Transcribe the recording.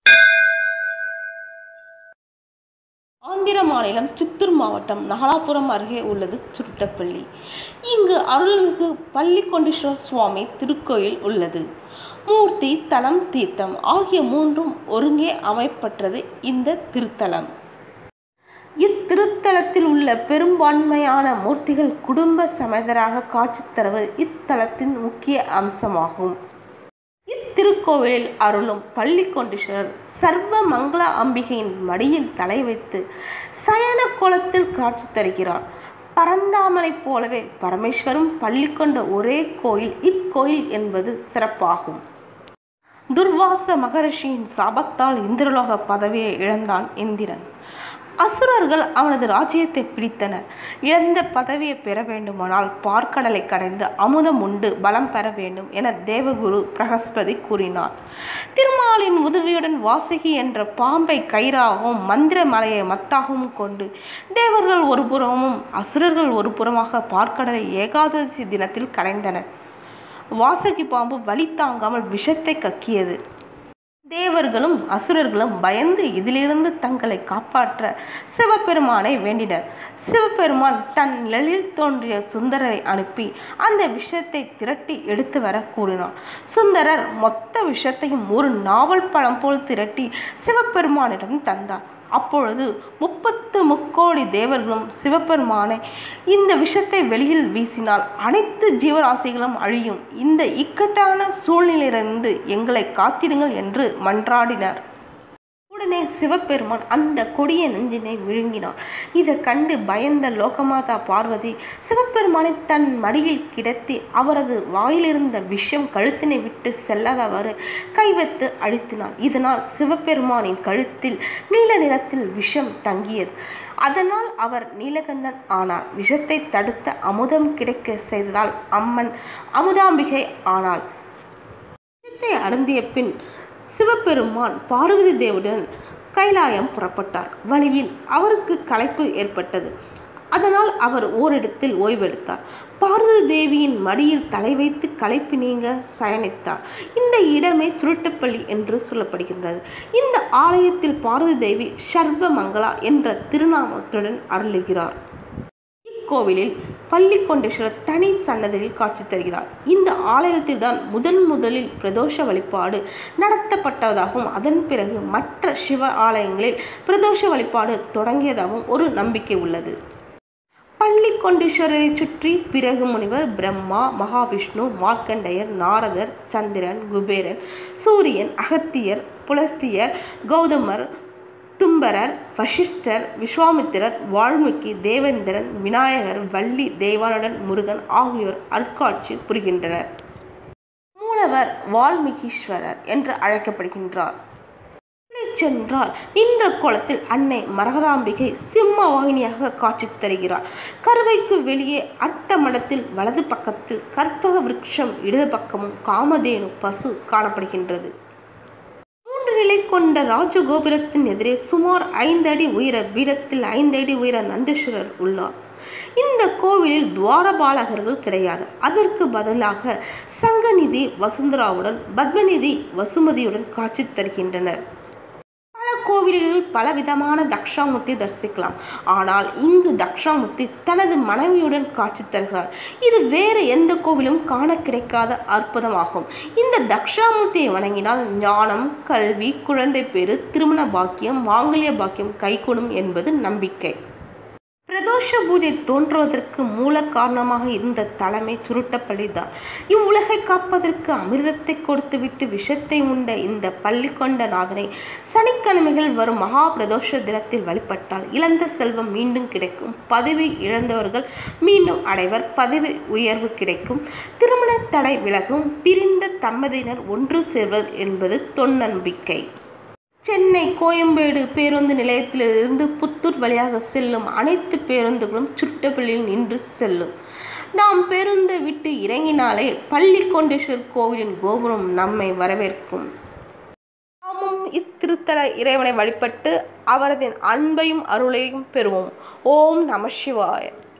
ஆந்திர மாநிலம் சித்தூர் மாவட்டம் நாகலாபுரம் அருகே உள்ளது சுருட்டப்பள்ளி இங்கு அருள்மிகு பள்ளிகொண்டீஸ்வரர் சுவாமி திருக்கோயில் உள்ளது மூர்த்தி தலம் தீர்த்தம் ஆகிய மூன்றும் ஒருங்கே அமைப்பட்டது இந்த திருத்தலம் இத்திருத்தலத்தில் உள்ள பெரும்பான்மையான மூர்த்திகள் குடும்ப சமேதராக காட்சி தருவது இத்தலத்தின் முக்கிய அம்சமாகும் இத்திருக்கோவிலில் அருளும் பள்ளிகொண்டீஸ்வரர் சர்வ மங்கள அம்பிகையின் மடியில் தலை வைத்து சயன கோலத்தில் காட்சி தருகிறார் பரந்தாமனைப் போலவே பரமேஸ்வரும் பள்ளி கொண்ட ஒரே கோயில் இக்கோயில் என்பது சிறப்பாகும் துர்வாச மகரிஷியின் சாபத்தால் இந்திரலோக பதவியை இழந்தான் இந்திரன் அசுரர்கள் அவனது ராஜ்யத்தை பிடித்தனர் இழந்த பதவியை பெற வேண்டுமானால் பார்க்கடலை கடைந்து அமுதம் உண்டு பலம் பெற வேண்டும் என தேவகுரு பிரகஸ்பதி கூறினார் திருமாலின் உதவியுடன் வாசுகி என்ற பாம்பை கயிறாகவும் மந்திர மலையை மத்தாகவும் கொண்டு தேவர்கள் ஒரு புறமும் அசுரர்கள் ஒரு புறமாக பார்க்கடலை ஏகாதசி தினத்தில் கடைந்தனர் வாசகி பாம்பு வலி தாங்காமல் விஷத்தை கக்கியது தேவர்களும் அசுரர்களும் பயந்து இதிலிருந்து தங்களை காப்பாற்ற சிவபெருமானை வேண்டினர் சிவபெருமான் தன் நிழலில் தோன்றிய சுந்தரரை அனுப்பி அந்த விஷத்தை திரட்டி எடுத்து வர கூறினார் சுந்தரர் மொத்த விஷத்தையும் ஒரு நாவல் பழம் போல் திரட்டி சிவபெருமானிடம் தந்தார் அப்பொழுது முப்பத்து முக்கோடி தேவர்களும் சிவபெருமானை இந்த விஷத்தை வெளியில் வீசினால் அனைத்து ஜீவராசிகளும் அழியும் இந்த இக்கட்டான சூழ்நிலையிலிருந்து எங்களை காத்திடுங்கள் என்று மன்றாடினர் உடனே சிவபெருமான் அந்த கொடிய நெஞ்சினை விழுங்கினார் இதை கண்டு பயந்த லோகமாதா பார்வதி சிவபெருமானை தன் மடியில் கிடத்தி அவரது வாயிலிருந்த விஷம் கழுத்தினை விட்டு செல்லாதவாறு கைவத்து அழுத்தினார் இதனால் சிவபெருமானின் கழுத்தில் நீல நிறத்தில் விஷம் தங்கியது அதனால் அவர் நீலகண்டன் ஆனார் விஷத்தை தடுத்த அமுதம் கிடைக்க செய்ததால் அம்மன் அமுதாம்பிகை ஆனாள் விஷத்தை அருந்திய பின் சிவபெருமான் பார்வதி தேவுடன் கைலாயம் புறப்பட்டார் வழியில் அவருக்கு களைப்பு ஏற்பட்டது அதனால் அவர் ஓரிடத்தில் ஓய்வெடுத்தார் பார்வதி தேவியின் மடியில் தலை வைத்து களைப்பு நீங்க சயனித்தார் இந்த இடமே சுருட்டப்பள்ளி என்று சொல்லப்படுகின்றது இந்த ஆலயத்தில் பார்வதி தேவி சர்வ மங்களா என்ற திருநாமத்துடன் அருளுகிறார் இக்கோவிலில் பள்ளிகொண்டேஸ்வரர் தனி சன்னதியில் காட்சி தருகிறார் இந்த ஆலயத்தில் தான் முதன் முதலில் பிரதோஷ வழிபாடு நடத்தப்பட்டதாகவும் அதன் பிறகு மற்ற சிவ ஆலயங்களில் பிரதோஷ வழிபாடு தொடங்கியதாகவும் ஒரு நம்பிக்கை உள்ளது பள்ளிகொண்டீஸ்வரரை சுற்றி பிறகு முனிவர் பிரம்மா மகாவிஷ்ணு மார்க்கண்டேயர் நாரதர் சந்திரன் குபேரன் சூரியன் அகத்தியர் புலஸ்தியர் கௌதமர் தும்பரர் வசிஷ்டர் விஸ்வாமித்திரர் வால்மீகி தேவேந்திரன் விநாயகர் வள்ளி தேவானுடன் முருகன் ஆகியோர் அருட்காட்சி புரிகின்றனர் மூலவர் வால்மீகீஸ்வரர் என்று அழைக்கப்படுகின்றார் சென்றால் நின்ற கோலத்தில் அன்னை மரகதாம்பிகை சிம்ம வாகினியாக காட்சி தருகிறார் கருவைக்கு வெளியே அர்த்த மடத்தில் வலது பக்கத்தில் கற்பக விருட்சம் இடது பக்கமும் காமதேனு பசு காணப்படுகின்றது மூன்று நிலை கொண்ட ராஜகோபுரத்தின் எதிரே சுமார் ஐந்து அடி உயர பீடத்தில் ஐந்து அடி உயர நந்தீஸ்வரர் உள்ளார் இந்த கோவிலில் துவாரபாலகர்கள் கிடையாது அதற்கு பதிலாக சங்கநிதி வசுந்தராவுடன் பத்மநிதி வசுமதியுடன் காட்சி தருகின்றனர் பல கோவில்களில் பலவிதமான தக்ஷாமூர்த்தி தரிசிக்கலாம் ஆனால் இங்கு தக்ஷாமூர்த்தி தனது மனைவியுடன் காட்சி தருகிறார் இது வேறு எந்த கோவிலும் காண கிடைக்காத அற்புதமாகும் இந்த தக்ஷாமூர்த்தியை வணங்கினால் ஞானம் கல்வி குழந்தை பேரு திருமண பாக்கியம் மாங்கல்ய பாக்கியம் கைகூடும் என்பது நம்பிக்கை பிரதோஷ பூஜை தோன்றுவதற்கு மூல காரணமாக இருந்த தலைமை சுருட்டப்பள்ளி தான் இவ்வுலகை காப்பதற்கு அமிர்தத்தை கொடுத்துவிட்டு விஷத்தை உண்ட இந்த பள்ளி கொண்ட நாதனை சனிக்கிழமைகள் வரும் மகா பிரதோஷ தினத்தில் வழிபட்டால் இழந்த செல்வம் மீண்டும் கிடைக்கும் பதவி இழந்தவர்கள் மீண்டும் அடைவர் பதவி உயர்வு கிடைக்கும் திருமண தடை விலகும் பிரிந்த தம்பதியினர் ஒன்று சேர்வது என்பது தொன்னம்பிக்கை சென்னை கோயம்பேடு பேருந்து நிலையத்திலிருந்து புத்தூர் வழியாக செல்லும் அனைத்து பேருந்துகளும் சுட்டப்பள்ளியில் நின்று செல்லும் நாம் பேருந்தை விட்டு இறங்கினாலே பள்ளிகொண்டேஸ்வர் கோவிலின் கோபுரம் நம்மை வரவேற்கும் நாமும் இத்திருத்தல இறைவனை வழிபட்டு அவரது அன்பையும் அருளையும் பெறுவோம் ஓம் நம சிவாய